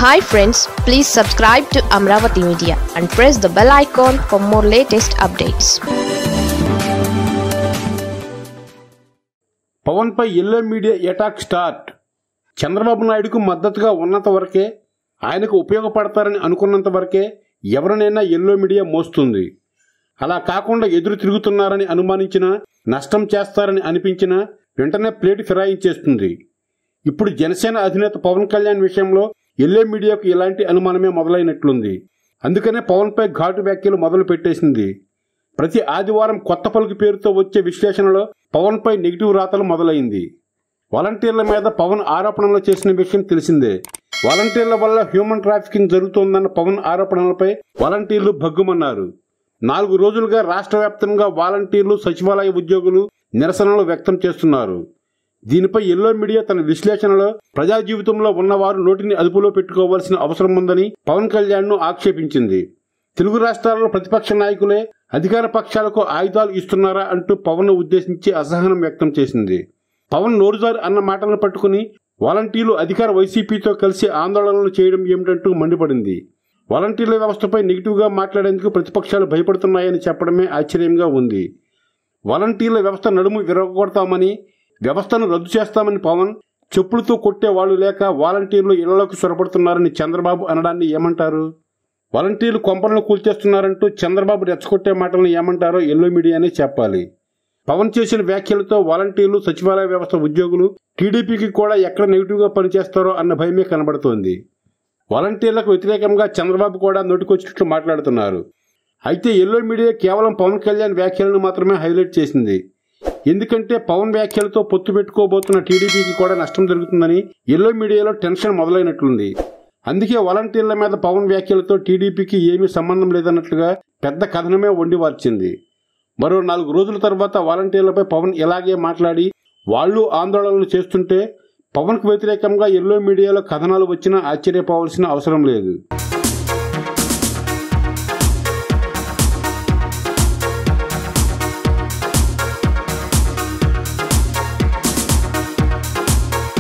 hi friends please subscribe to Amaravati media and press the bell icon for more latest updates పవన్పై yellow media attack start Chandrababu నాయుడుకు మద్దతుగా ఉన్నంత వరకే ఆయనకు ఉపయోగపడతారని అనుకున్నంత వరకే ఎవరినైనా ఎల్లో మీడియా మోస్తుంది అలా కాకుండా ఎదురు తిరుగుతున్నారని అనుమానించినా నష్టం చేస్తారని అనిపించినా వెంటనే ప్లేట్ ఫిరాయించేస్తుంది ఇప్పుడు జనసేన అధినేత పవన్ కళ్యాణ్ విషయంలో ఎల్లో మీడియాకు ఇలాంటి అనుమానమే మొదలైనట్లుంది అందుకనే పవన్పై ఘాటు వ్యాఖ్యలు మొదలు పెట్టేసింది ప్రతి ఆదివారం కొత్త పలుకు పేరుతో వచ్చే విశ్లేషణలో పవన్పై నెగిటివ్ రాతలు మొదలైంది వాలంటీర్ల మీద పవన్ ఆరోపణలు చేసిన విషయం తెలిసిందే వాలంటీర్ల వల్ల హ్యూమన్ ట్రాఫికింగ్ జరుగుతోందన్న పవన్ ఆరోపణలపై వాలంటీర్లు భగ్గుమన్నారు నాలుగు రోజులుగా రాష్ట్ర వ్యాప్తంగా వాలంటీర్లు సచివాలయ ఉద్యోగులు నిరసనలు వ్యక్తం చేస్తున్నారు దీనిపై ఎల్లో మీడియా తన విశ్లేషణలో ప్రజా జీవితంలో ఉన్నవారు నోటిని అదుపులో పెట్టుకోవాల్సిన అవసరం ఉందని పవన్ కళ్యాణ్ను ఆక్షేపించింది తెలుగు రాష్ట్రాల్లో ప్రతిపక్ష నాయకులే అధికార పక్షాలకు ఆయుధాలు ఇస్తున్నారా అంటూ పవన్ ఉద్దేశించి అసహనం వ్యక్తం చేసింది పవన్ నోరుజారి అన్న మాటలను పట్టుకుని వాలంటీర్లు అధికార వైసీపీతో కలిసి ఆందోళనలు చేయడం ఏమిటంటూ మండిపడింది వాలంటీర్ల వ్యవస్థపై నెగిటివ్గా మాట్లాడేందుకు ప్రతిపక్షాలు భయపడుతున్నాయని చెప్పడమే ఆశ్చర్యంగా ఉంది వాలంటీర్ల వ్యవస్థ నడుము విరగొడతామని వ్యవస్థను రద్దు చేస్తామని పవన్ చెప్పులతో కొట్టే వాళ్ళు లేక వాలంటీర్లు ఇళ్లలోకి చొరబడుతున్నారని చంద్రబాబు అనడాన్ని ఏమంటారు వాలంటీర్లు కొంపలను కూల్చేస్తున్నారంటూ చంద్రబాబు రెచ్చగొట్టే మాటలను ఏమంటారో ఎల్లో మీడియానే చెప్పాలి పవన్ చేసిన వ్యాఖ్యలతో వాలంటీర్లు సచివాలయ వ్యవస్థ ఉద్యోగులు టీడీపీకి కూడా ఎక్కడ నెగిటివ్గా పనిచేస్తారో అన్న భయమే కనబడుతోంది వాలంటీర్లకు వ్యతిరేకంగా చంద్రబాబు కూడా నోటికొచ్చినట్లు మాట్లాడుతున్నారు అయితే ఎల్లో మీడియా కేవలం పవన్ కళ్యాణ్ వ్యాఖ్యలను మాత్రమే హైలైట్ చేసింది ఎందుకంటే పవన్ వ్యాఖ్యలతో పొత్తు పెట్టుకోబోతున్న టీడీపీకి కూడా నష్టం జరుగుతుందని ఎల్లో మీడియాలో టెన్షన్ మొదలైనట్లుంది అందుకే వాలంటీర్ల మీద పవన్ వ్యాఖ్యలతో టీడీపీకి ఏమీ సంబంధం లేదన్నట్లుగా పెద్ద కథనమే వండి వార్చింది మరో నాలుగు రోజుల తర్వాత వాలంటీర్లపై పవన్ ఇలాగే మాట్లాడి వాళ్ళు ఆందోళనలు చేస్తుంటే పవన్కు వ్యతిరేకంగా ఎల్లో మీడియాలో కథనాలు వచ్చినా ఆశ్చర్యపోవాల్సిన అవసరం లేదు